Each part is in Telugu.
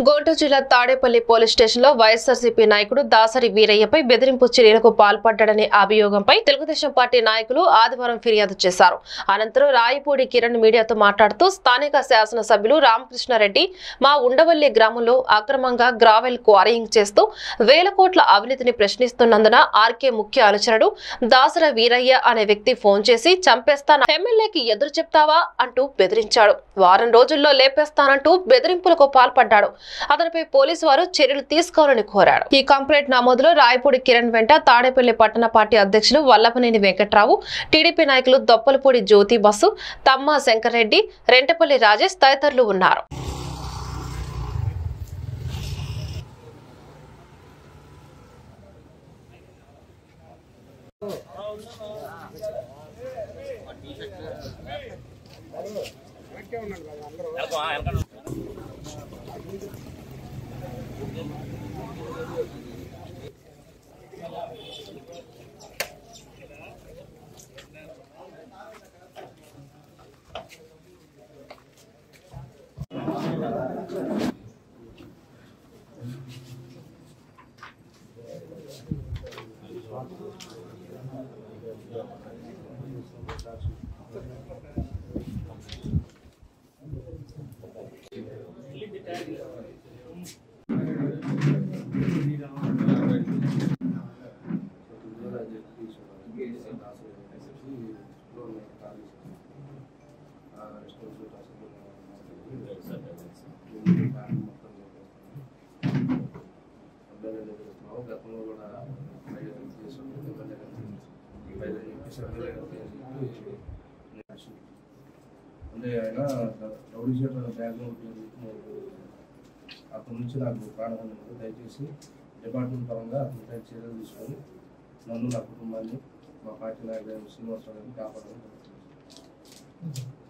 గుంటూరు జిల్లా తాడేపల్లి పోలీస్ స్టేషన్లో వైఎస్ఆర్సీపీ నాయకుడు దాసరి వీరయ్యపై బెదిరింపు చర్యలకు పాల్పడ్డాడనే అభియోగంపై తెలుగుదేశం పార్టీ నాయకులు ఆదివారం ఫిర్యాదు చేశారు అనంతరం రాయపూడి కిరణ్ మీడియాతో మాట్లాడుతూ స్థానిక శాసనసభ్యులు రామకృష్ణారెడ్డి మా ఉండవల్లి గ్రామంలో అక్రమంగా గ్రావెల్ క్వారీయింగ్ చేస్తూ వేల కోట్ల అవినీతిని ప్రశ్నిస్తున్నందున ఆర్కే ముఖ్య అనుచరుడు దాసర వీరయ్య అనే వ్యక్తి ఫోన్ చేసి చంపేస్తాను ఎమ్మెల్యేకి ఎదురు చెప్తావా అంటూ బెదిరించాడు వారం రోజుల్లో లేపేస్తానంటూ బెదిరింపులకు పాల్పడ్డాడు అతనిపై పోలీసు వారు చర్యలు తీసుకోవాలని కోరాడు ఈ కంప్లైంట్ నమోదులో రాయపూడి కిరణ్ వెంట తాడేపల్లి పట్టణ పార్టీ అధ్యక్షులు వల్లభనేని వెంకట్రావు టీడీపీ నాయకులు దొప్పలపూడి జ్యోతి బస్సు తమ్మ శంకర్రెడ్డి రెంటపల్లి రాజేష్ తదితరులు ఉన్నారు గతంలో కూడా అంటే ఆయన రౌడీ షీటర్ బ్యాక్గ్రౌండ్ అప్పటి నుంచి నాకు ప్రాణం ఉంది దయచేసి డిపార్ట్మెంట్ పరంగా అతనిపై చర్యలు తీసుకొని నన్ను నా కుటుంబాన్ని మా పార్టీ నాయకుడు శ్రీనివాసరావు గారిని కాపాడాలని కోరుతున్నాను.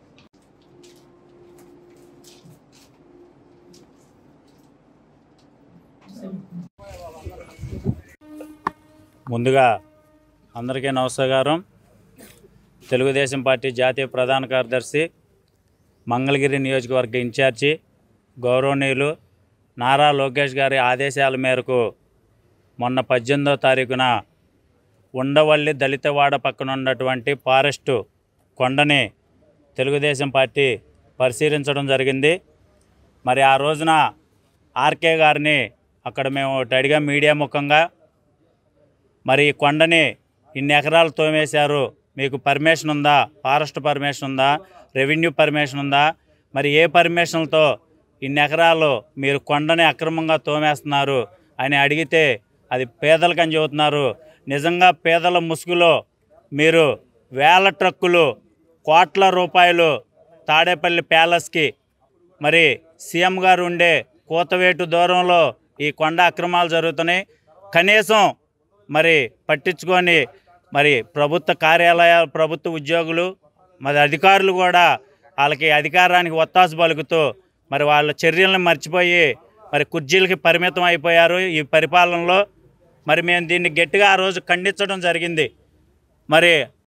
ముందుగా అందరికీ నమస్కారం తెలుగుదేశం పార్టీ జాతీయ ప్రధాన కార్యదర్శి మంగళగిరి నియోజకవర్గ ఇన్ఛార్జి గౌరవనీయులు నారా లోకేష్ గారి ఆదేశాల మేరకు మొన్న పద్దెనిమిదో తారీఖున ఉండవల్లి దళితవాడ పక్కన ఉన్నటువంటి ఫారెస్టు కొండని తెలుగుదేశం పార్టీ పరిశీలించడం జరిగింది మరి ఆ రోజున ఆర్కే గారిని అక్కడ మేము అడిగా మీడియా ముఖంగా మరి ఈ కొండని ఇన్ని ఎకరాలు తోమేశారు మీకు పర్మిషన్ ఉందా ఫారెస్ట్ పర్మిషన్ ఉందా రెవెన్యూ పర్మిషన్ ఉందా మరి ఏ పర్మిషన్లతో ఇన్ని ఎకరాలు మీరు కొండని అక్రమంగా తోమేస్తున్నారు అని అడిగితే అది పేదలకని చెబుతున్నారు నిజంగా పేదల ముసుగులో మీరు వేల ట్రక్కులు కోట్ల రూపాయలు తాడేపల్లి ప్యాలెస్కి మరి సీఎం గారు ఉండే కూతవేటు దూరంలో ఈ కొండ అక్రమాలు జరుగుతున్నాయి కనీసం మరి పట్టించుకొని మరి ప్రభుత్వ కార్యాలయాలు ప్రభుత్వ ఉద్యోగులు మరి అధికారులు కూడా వాళ్ళకి అధికారానికి ఒత్తాసు పలుకుతూ మరి వాళ్ళ చర్యలను మర్చిపోయి మరి కుర్చీలకి పరిమితం అయిపోయారు ఈ పరిపాలనలో మరి మేము దీన్ని గట్టిగా ఆ రోజు ఖండించడం జరిగింది మరి